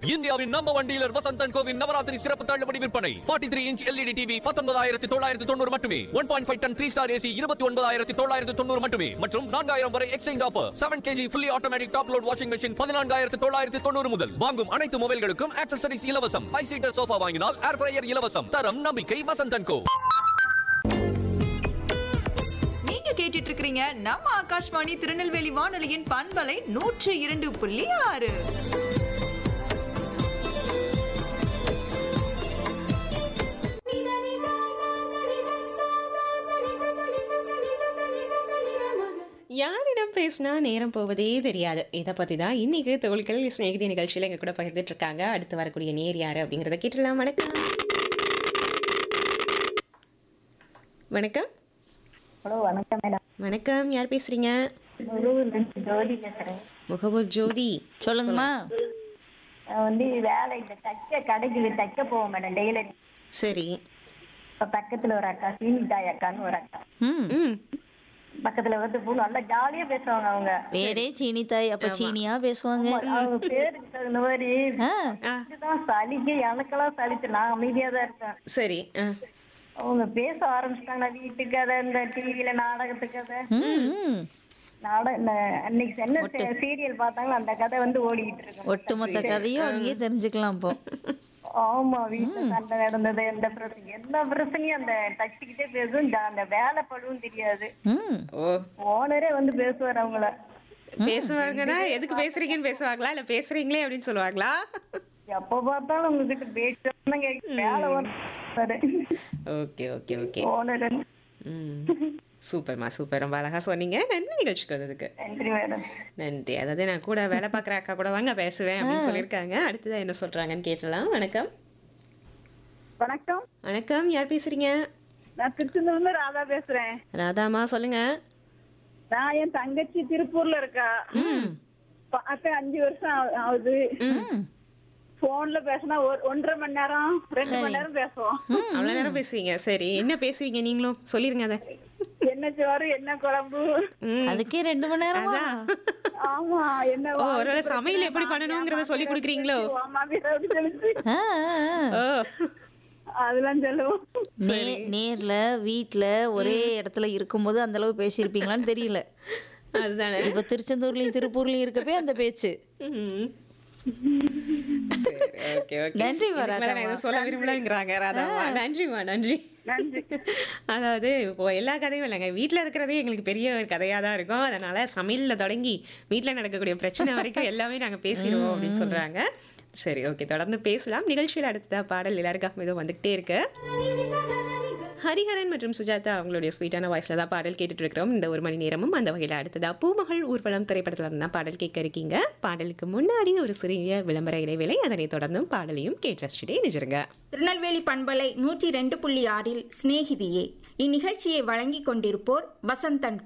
இந்தியாவின் number one dealer வசந்தன் கோவின் நவராத்திரி சிறப்பு தள்ளுபடி விற்பனை 43 த்ரீ இன்ச் எல்இடி டிவி பத்தொன்பதாயிரத்தி தொள்ளாயிரத்தி தொண்ணூறு மட்டுமே one point five ton three star AC இருபத்தி ஒன்பதாயிரத்தி தொள்ளாயிரத்தி தொண்ணூறு மட்டுமே மற்றும் நான்காயிரம் வரை exchange offer seven KG fully automatic top load washing machine பதினான்காயிரத்தி தொள்ளாயிரத்தி தொண்ணூறு முதல் வாங்கும் அனைத்து மொபைல்களுக்கும் ஆக்சசரிஸ் இலவசம் ஃபைவ் சீட்டர் சோஃபா வாங்கினால் ஏர் ஃப்ரையர் இலவசம் தரம் நம்பிக்கை வசந்தன் கோ நீங்க கேட்டுட்டு இருக்கிறீங்க நம்ம ஆகாஷ்வாணி திருநெல்வேலி வானொலியின் பண்பலை நூற்று இரண்டு புள்ளி ஆறு யாரிடம் பேசினா நேரம் போவதே தெரியாது இதை பற்றி தான் இன்னைக்கு தோழிகள் சிநேகிதி நிகழ்ச்சியில் எங்க கூட பகிர்ந்துட்டு இருக்காங்க அடுத்து வரக்கூடிய நேர் யாரு அப்படிங்கிறத கேட்டுடலாம் வணக்கம் வணக்கம் ஹலோ வணக்கம் மேடம் வணக்கம் யார் பேசுறீங்க முருகூர்லேருந்து ஜோதி பேசுகிறேன் முகபூர் ஜோதி சொல்லுங்கம்மா நான் வந்து வேலை இந்த தைக்க கடைக்கு தைக்க போவோம் மேடம் டெய்லரி சரி இப்போ பக்கத்தில் ஒரு அக்கா சீனிதாய் அக்கான்னு ஒரு அக்கா ம் ம் பக்கத்தில் வந்து பூ நல்லா ஜாலியாக பேசுவாங்க அவங்க பேரே சீனி தாய் அப்ப சீனியா பேசுவாங்க அவங்க பேருக்கு தகுந்த மாதிரி ஆ, இதுதான் சளிக்கு எனக்கெல்லாம் சளிச்சு நான் அமைதியாக தான் இருப்பேன் சரி ஆ அவங்க பேச ஆரம்பிச்சிட்டாங்க வீட்டு கதை இந்த டிவியில நாடகத்து கதை ம், ம். நாடக இந்த அன்னைக்கு என்ன சீரியல் பார்த்தாங்களோ அந்த கதை வந்து ஓடிக்கிட்டு இருக்கும் ஒட்டுமொத்த கதையும் அங்கேயே தெரிஞ்சுக்கலாம் இப்போ ஆமா வீட்டுல சண்டை நடந்தது எந்த பிரச்சனை எந்த பிரச்சனையும் அந்த தச்சுக்கிட்டே பேசும் ஜா- அந்த வேலை படுவும் தெரியாது ம் ஓ ஓனரே வந்து பேசுவார் அவங்கள பேசுவாங்கன்னா எதுக்கு பேசுறீங்கன்னு பேசுவாங்களா இல்ல பேசுறீங்களே அப்படின்னு சொல்லுவாங்களா எப்ப பார்த்தாலும் உங்ககிட்ட பேச்சு கேட்க வேலை வந்து ஓகே ஓகே ஓகே ஓனர் ம் சூப்பர்மா சூப்பர் ரொம்ப அழகா சொன்னீங்க நன்றி நிகழ்ச்சிக்கு வந்ததுக்கு நன்றி மேடம் நன்றி அதாவது நான் கூட வேலை பார்க்குற அக்கா கூட வாங்க பேசுவேன் அப்படின்னு சொல்லியிருக்காங்க அடுத்ததான் என்ன சொல்றாங்கன்னு கேட்டலாம் வணக்கம் வணக்கம் வணக்கம் யார் பேசுறீங்க நான் திருச்செந்தூர்ல ராதா பேசுறேன் ராதாமா சொல்லுங்க நான் என் தங்கச்சி திருப்பூர்ல இருக்கா பார்த்து அஞ்சு வருஷம் ஆகு- ஆகுது ம் போன்ல பேசினா ஒரு ஒன்றரை மணி நேரம் ரெண்டு மணி நேரம் பேசுவோம் அவ்வளோ நேரம் பேசுவீங்க சரி என்ன பேசுவீங்க நீங்களும் சொல்லிருங்க அதை என்ன சோறு என்ன குழம்பு ம் அதுக்கே ரெண்டு மணி நேரமா ஆமா என்ன ஓ ஒருவேளை சமையல் எப்படி பண்ணணுங்கிறத சொல்லி கொடுக்குறீங்களோ அம்மா வீர அப்படி சொல்லிச்சு ஆ, ஆ, ஆ. ஓ அதெல்லாம் சொல்லுவோம் நே நேர்ல வீட்ல ஒரே இடத்துல இருக்கும்போது அந்த அளவு பேசியிருப்பீங்களான்னு தெரியல அதுதானே இப்ப திருச்செந்தூர்லயும் திருப்பூர்லயும் இருக்கப்பே அந்த பேச்சு ம். சரி, okay, okay. நன்றிம்மா, இதுக்கு மேல நான் ராதாம்மா. எதுவும் சொல்ல விரும்பலங்கிறாங்க ராதாமா நன்றிம்மா நன்றி அதாவது இப்போ எல்லா கதையும் இல்லைங்க வீட்டில் இருக்கிறதே எங்களுக்கு பெரிய ஒரு கதையாக தான் இருக்கும் அதனால சமையலில் தொடங்கி வீட்டில் நடக்கக்கூடிய பிரச்சனை வரைக்கும் எல்லாமே நாங்கள் பேசிடுவோம் அப்படின்னு சொல்கிறாங்க சரி ஓகே தொடர்ந்து பேசலாம் நிகழ்ச்சியில் அடுத்ததா பாடல் எல்லாருக்காகவும் ஏதோ வந்துகிட்டே இருக்கு ஹரிஹரன் மற்றும் சுஜாதா அவங்களுடைய ஸ்வீட்டான வாய்ஸில் தான் பாடல் கேட்டுட்டு இருக்கிறோம் இந்த ஒரு மணி நேரமும் அந்த வகையில் அடுத்ததா பூமகள் ஊர்வலம் திரைப்படத்தில் இருந்து தான் பாடல் கேட்க இருக்கீங்க பாடலுக்கு முன்னாடி ஒரு சிறிய விளம்பர இடைவேளை அதனைத் தொடர்ந்தும் பாடலையும் கேட்டு ரசிச்சுட்டே நிஜருங்க திருநெல்வேலி பண்பலை நூற்றி ரெண்டு புள்ளி ஆறில் சிநேகிதியே இந்நிகழ்ச்சியை வழங்கிக் கொண்டிருப்போர் வசந்தன்